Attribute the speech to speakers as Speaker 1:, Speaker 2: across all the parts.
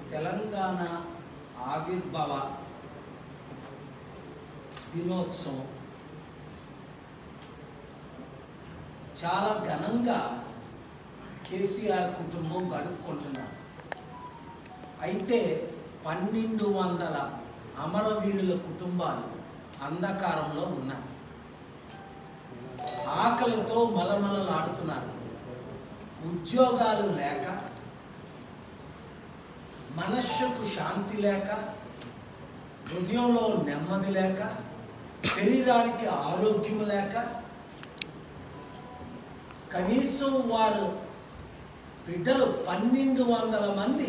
Speaker 1: తెలంగాణ ఆవిర్భావ దినోత్సవం చాలా ఘనంగా కేసీఆర్ కుటుంబం గడుపుకుంటున్నారు అయితే పన్నెండు వందల అమరవీరుల కుటుంబాలు అంధకారంలో ఉన్నాయి ఆకలితో మలమలలాడుతున్నారు ఉద్యోగాలు లేక మనస్సుకు శాంతి లేక హృదయంలో నెమ్మది లేక శరీరానికి ఆరోగ్యం లేక కనీసం వారు బిడ్డలు పన్నెండు వందల మంది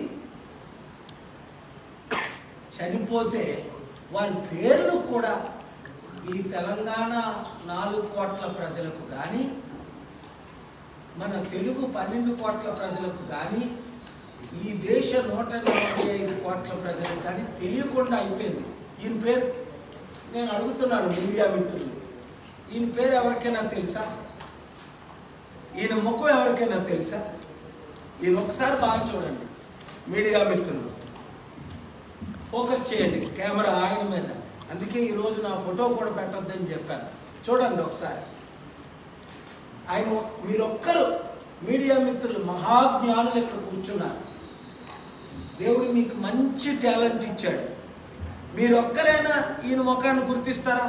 Speaker 1: చనిపోతే వారి పేర్లు కూడా ఈ తెలంగాణ నాలుగు కోట్ల ప్రజలకు కానీ మన తెలుగు పన్నెండు కోట్ల ప్రజలకు కానీ ఈ దేశ నూట నలభై ఐదు కోట్ల ప్రజలకు కానీ తెలియకుండా అయిపోయింది ఈయన పేరు నేను అడుగుతున్నాను మీడియా మిత్రులు ఈయన పేరు ఎవరికైనా తెలుసా ఈయన ముఖం ఎవరికైనా తెలుసా ఈయన ఒకసారి బాగా చూడండి మీడియా మిత్రులు ఫోకస్ చేయండి కెమెరా ఆయన మీద అందుకే ఈరోజు నా ఫోటో కూడా పెట్టొద్దని చెప్పాను చూడండి ఒకసారి ఆయన మీరొక్కరు మీడియా మిత్రులు మహాజ్ఞానులు ఇక్కడ కూర్చున్నారు దేవుడు మీకు మంచి టాలెంట్ ఇచ్చాడు మీరొక్కరైనా ఈయన ముఖాన్ని గుర్తిస్తారా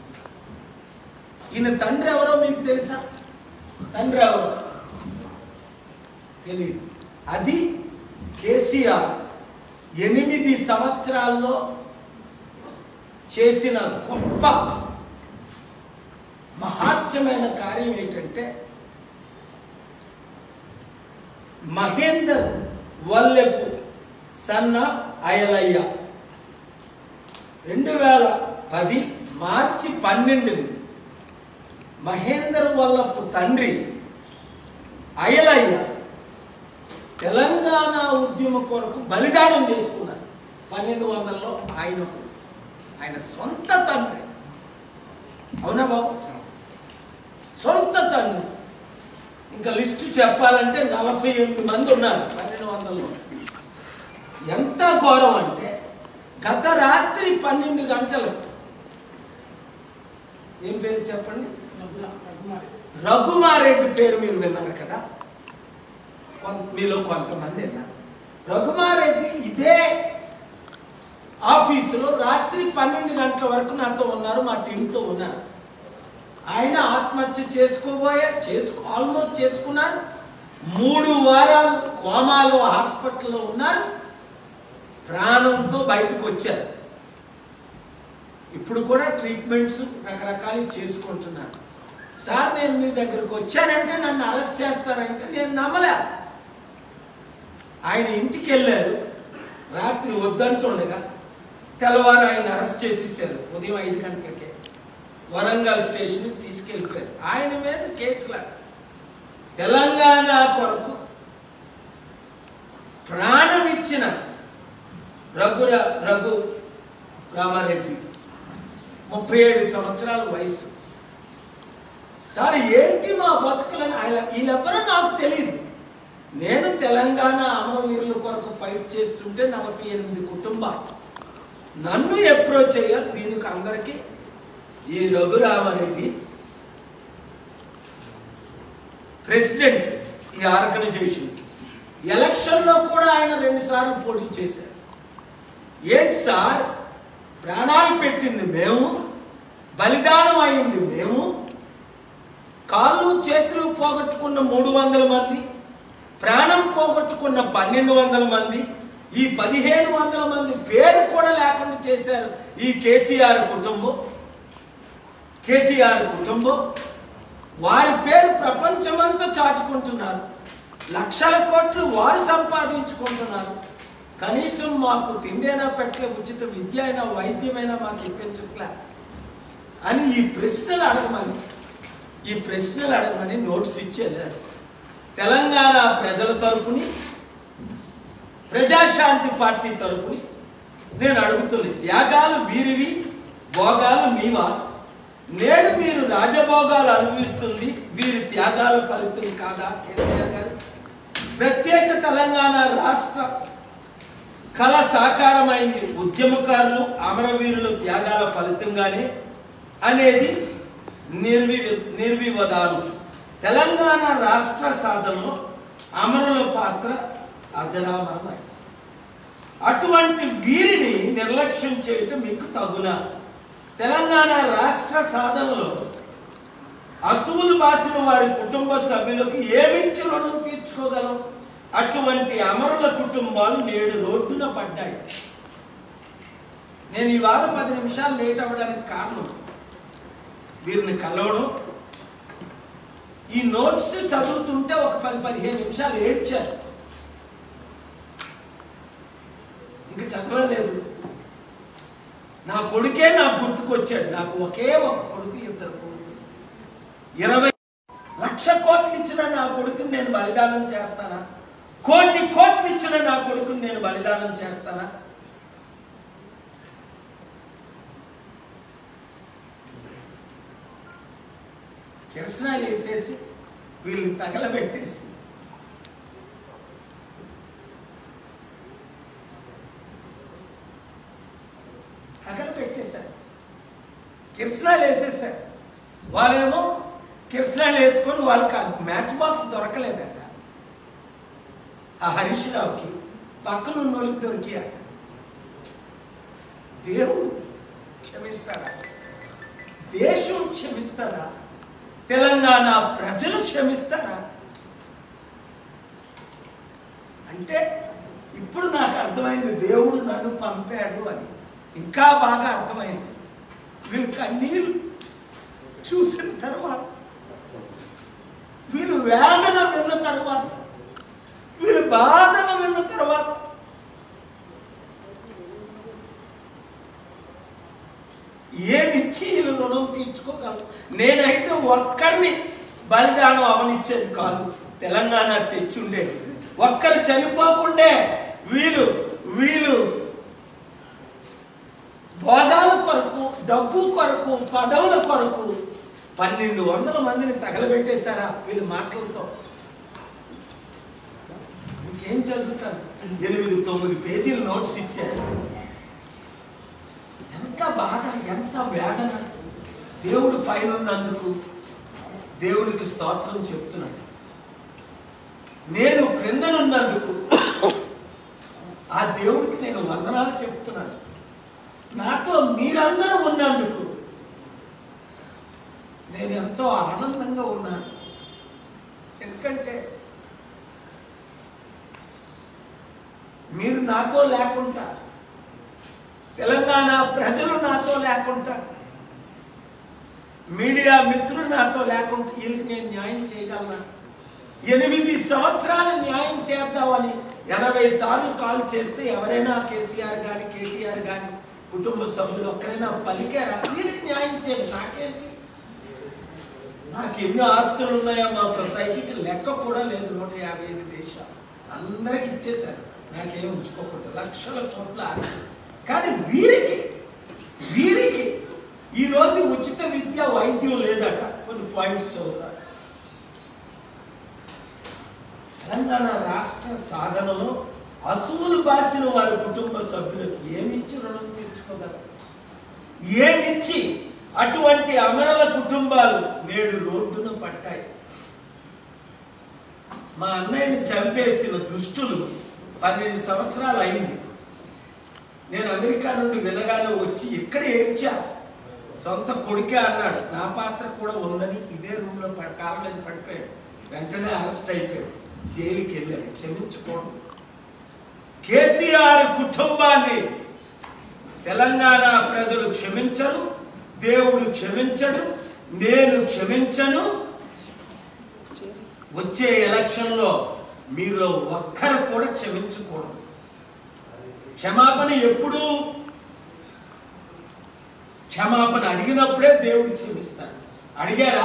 Speaker 1: ఈయన తండ్రి ఎవరో మీకు తెలుసా తండ్రి ఎవరో తెలియదు అది కేసీఆర్ ఎనిమిది సంవత్సరాల్లో చేసిన గొప్ప మహాత్యమైన కార్యం ఏంటంటే మహేందర్ వల్లెపు సన్ ఆఫ్ అయలయ్య రెండు వేల పది మార్చి పన్నెండుని మహేందర్ వల్లపు తండ్రి అయలయ్య తెలంగాణ ఉద్యమ కొరకు బలిదానం చేసుకున్నారు పన్నెండు వందల్లో ఆయనకు ఆయన సొంత తండ్రి అవునా బాబు సొంత తండ్రి ఇంకా లిస్టు చెప్పాలంటే నలభై ఎనిమిది మంది ఉన్నారు పన్నెండు వందల్లో ఎంత ఘోరం అంటే గత రాత్రి పన్నెండు గంటలు ఏం పేరు చెప్పండి రఘుమారెడ్డి పేరు మీరు విన్నారు కదా కొం- మీలో కొంతమంది విన్నారు రఘుమారెడ్డి ఇదే ఆఫీసులో రాత్రి పన్నెండు గంటల వరకు నాతో ఉన్నారు మా టీంతో ఉన్నారు ఆయన ఆత్మహత్య చేసుకోబోయే చేసుకో ఆల్మోస్ట్ చేసుకున్నారు మూడు వారాలు కోమాలో హాస్పిటల్లో ఉన్నారు ప్రాణంతో బయటకు వచ్చారు ఇప్పుడు కూడా ట్రీట్మెంట్స్ రకరకాలు చేసుకుంటున్నారు సార్ నేను మీ దగ్గరకు వచ్చానంటే నన్ను అరెస్ట్ చేస్తారంటే నేను నమ్మలే ఆయన ఇంటికి వెళ్ళారు రాత్రి వద్దంటుండగా తెల్లవారు ఆయన అరెస్ట్ చేసేసారు ఉదయం ఐదు గంటలకే వరంగల్ స్టేషన్కి తీసుకెళ్ళిపోయారు ఆయన మీద కేసులు తెలంగాణ కొరకు ప్రాణం ఇచ్చిన రఘుర రఘు రామారెడ్డి ముప్పై ఏడు సంవత్సరాల వయసు సార్ ఏంటి మా బతుకులని ఆయన వీళ్ళెవ్వరూ నాకు తెలియదు నేను తెలంగాణ అమరవీరుల కొరకు ఫైట్ చేస్తుంటే నలభై ఎనిమిది కుటుంబాలు నన్ను అప్రోచ్ అయ్యారు దీనికి అందరికీ ఈ రఘురామారెడ్డి ప్రెసిడెంట్ ఈ ఆర్గనైజేషన్ ఎలక్షన్లో కూడా ఆయన రెండుసార్లు పోటీ చేశారు ఏంటి సార్ ప్రాణాలు పెట్టింది మేము బలిదానం అయింది మేము కాళ్ళు చేతులు పోగొట్టుకున్న మూడు వందల మంది ప్రాణం పోగొట్టుకున్న పన్నెండు వందల మంది ఈ పదిహేను వందల మంది పేరు కూడా లేకుండా చేశారు ఈ కేసీఆర్ కుటుంబం కేటీఆర్ కుటుంబం వారి పేరు ప్రపంచమంతా చాటుకుంటున్నారు లక్షల కోట్లు వారు సంపాదించుకుంటున్నారు కనీసం మాకు తిండైనా పెట్టలే ఉచిత విద్య అయినా వైద్యమైనా మాకు ఇప్పించట్లే అని ఈ ప్రశ్నలు అడగమని ఈ ప్రశ్నలు అడగమని నోట్స్ ఇచ్చేది తెలంగాణ ప్రజల తరపుని ప్రజాశాంతి పార్టీ తరపుని నేను అడుగుతుంది త్యాగాలు వీరివి భోగాలు మీవా నేడు మీరు రాజభోగాలు అనుభవిస్తుంది వీరి త్యాగాల ఫలితం కాదా కేసీఆర్ గారు ప్రత్యేక తెలంగాణ రాష్ట్ర
Speaker 2: కళ సాకారమైంది ఉద్యమకారులు అమరవీరుల త్యాగాల ఫలితంగానే అనేది నిర్వి నిర్వివదాను తెలంగాణ రాష్ట్ర సాధనలో అమరుల పాత్ర అజరామరమైంది అటువంటి వీరిని నిర్లక్ష్యం చేయటం మీకు తగునా తెలంగాణ రాష్ట్ర సాధనలో అసువులు బాసిన వారి కుటుంబ సభ్యులకు ఏమించి రుణం తీర్చుకోగలం అటువంటి అమరుల కుటుంబాలు నేడు రోడ్డున పడ్డాయి నేను ఇవాళ పది నిమిషాలు లేట్ అవ్వడానికి కారణం వీరిని కలవడం ఈ నోట్స్ చదువుతుంటే ఒక పది పదిహేను నిమిషాలు ఏడ్చారు ఇంకా చదవలేదు నా కొడుకే నాకు గుర్తుకొచ్చాడు నాకు ఒకే ఒక కొడుకు ఇద్దరు కొడుకు ఇరవై లక్ష కోట్లు ఇచ్చిన నా కొడుకుని నేను బలిదానం చేస్తానా కోటి కోట్లు ఇచ్చిన నా కొడుకుని నేను బలిదానం చేస్తానా కిరసనాలు వేసేసి వీళ్ళని తగలబెట్టేసి తగలబెట్టేశారు కిరసనాలు వేసేసారు వాళ్ళేమో కిరసనాలు వేసుకొని వాళ్ళకి ఆ మ్యాచ్ బాక్స్ దొరకలేదట ఆ హరీష్ రావుకి పక్కన ఉన్న వాళ్ళకి దొరికాయట దేవుడు క్షమిస్తాడా దేశం క్షమిస్తారా తెలంగాణ ప్రజలు క్షమిస్తారా అంటే ఇప్పుడు నాకు అర్థమైంది దేవుడు నన్ను పంపాడు అని ఇంకా బాగా అర్థమైంది వీళ్ళు కన్నీళ్ళు చూసిన తర్వాత వీళ్ళు వేదన విన్న తర్వాత వీళ్ళు బాధన విన్న తర్వాత ఏమిచ్చి వీళ్ళు రుణం తీర్చుకోగలరు నేనైతే ఒక్కరిని బలిదానం అవనిచ్చేది కాదు తెలంగాణ తెచ్చుండేది ఒక్కరు చనిపోకుండే వీళ్ళు వీళ్ళు భోగాల కొరకు డబ్బు కొరకు పదవుల కొరకు పన్నెండు వందల మందిని తగలబెట్టేశారా వీళ్ళు మాటలతో ఇంకేం చదువుతాను ఎనిమిది తొమ్మిది పేజీలు నోట్స్ ఇచ్చారు ఎంత బాధ ఎంత వేదన దేవుడు పైన ఉన్నందుకు దేవుడికి స్తోత్రం చెప్తున్నాడు నేను క్రిందనున్నందుకు ఆ దేవుడికి నేను వందనాలు చెప్తున్నాను నాతో మీరందరూ ఉన్నందుకు నేను ఎంతో ఆనందంగా ఉన్నాను ఎందుకంటే మీరు నాతో లేకుండా తెలంగాణ ప్రజలు నాతో లేకుండా మీడియా మిత్రులు నాతో లేకుండా వీళ్ళకి నేను న్యాయం చేయగలనా ఎనిమిది సంవత్సరాలు న్యాయం చేద్దామని ఎనభై సార్లు కాల్ చేస్తే ఎవరైనా కేసీఆర్ కానీ కేటీఆర్ కానీ కుటుంబ సభ్యులు ఒక్కరైనా పలికారా వీళ్ళకి న్యాయం చేయాలి నాకేంటి నాకు ఎన్ని ఆస్తులు ఉన్నాయో మా సొసైటీకి లెక్క కూడా లేదు నూట యాభై ఐదు దేశాలు అందరికి ఇచ్చేశారు నాకేం ఉంచుకోకూడదు లక్షల కోట్ల ఆస్తి కానీ వీరికి వీరికి ఈరోజు ఉచిత విద్య వైద్యం లేదట కొన్ని పాయింట్స్ చదువుతారు తెలంగాణ రాష్ట్ర సాధనలో అసువులు బాసిన వారి కుటుంబ సభ్యులకు ఏమిచ్చి రుణం తీర్చుకోగలరు ఏమిచ్చి అటువంటి అమరుల కుటుంబాలు నేడు రోడ్డున పట్టాయి మా అన్నయ్యని చంపేసిన దుష్టులు పన్నెండు సంవత్సరాలు అయింది నేను అమెరికా నుండి వినగానే వచ్చి ఇక్కడ ఏడ్చా సొంత కొడుకే అన్నాడు నా పాత్ర కూడా ఉందని ఇదే రూమ్లో ప- కాళ్ళ మీద పడిపోయాడు వెంటనే అరెస్ట్ అయిపోయాడు జైలుకి వెళ్ళాడు క్షమించకూడదు కేసీఆర్ కుటుంబాన్ని తెలంగాణ ప్రజలు క్షమించరు దేవుడు క్షమించడు నేను క్షమించను వచ్చే ఎలక్షన్లో మీలో ఒక్కరు కూడా క్షమించకూడదు క్షమాపణ ఎప్పుడు క్షమాపణ అడిగినప్పుడే దేవుడు క్షమిస్తాడు అడిగారా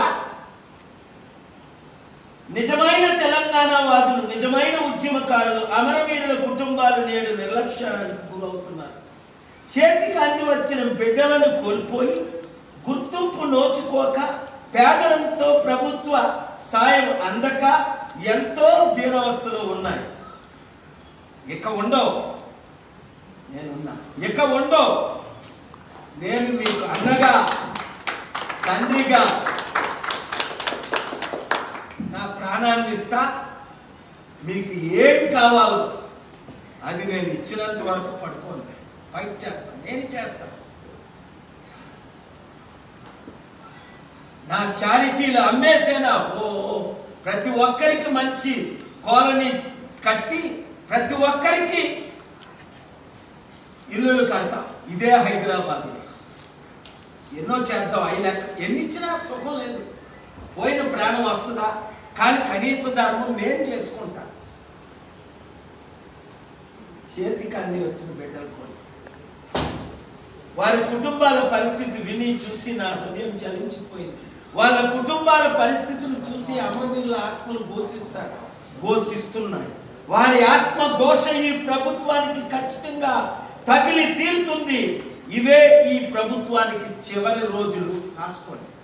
Speaker 2: నిజమైన తెలంగాణ వాదులు నిజమైన ఉద్యమకారులు అమరవీరుల కుటుంబాలు నేడు నిర్లక్ష్యానికి గురవుతున్నారు చేతికి అంది వచ్చిన బిడ్డలను కోల్పోయి గుర్తింపు నోచుకోక పేదలంతో ప్రభుత్వ సాయం అందక ఎంతో దీనవస్థలో ఉన్నాయి ఇక ఉండవు
Speaker 1: నేనున్నా
Speaker 2: ఇక ఉండో నేను మీకు అన్నగా తండ్రిగా నా ప్రాణాన్ని ఇస్తా మీకు ఏం కావాలో అది నేను ఇచ్చినంత వరకు పట్టుకోను ఫైట్ చేస్తాను నేను చేస్తాను నా చారిటీలు అమ్మేసేనా ఓ ఓ, ప్రతి ఒక్కరికి మంచి కాలనీ కట్టి ప్రతి ఒక్కరికి ఇల్లులు కడతాం ఇదే హైదరాబాద్ ఎన్నో చేద్దాం అయినాక ఎన్ని ఇచ్చినా సుఖం లేదు పోయిన ప్రాణం వస్తుందా కానీ కనీస ధర్మం నేను చేసుకుంటా చేతికి అన్ని వచ్చిన బిడ్డలు కూడా వారి కుటుంబాల పరిస్థితి విని చూసి నా హృదయం చలించిపోయింది వాళ్ళ కుటుంబాల పరిస్థితులు చూసి అమరవీరుల ఆత్మలు ఘోషిస్తారు ఘోషిస్తున్నాయి వారి ఆత్మ ఘోష ఈ ప్రభుత్వానికి ఖచ్చితంగా తగిలి తీరుతుంది ఇవే ఈ ప్రభుత్వానికి చివరి రోజులు రాసుకోండి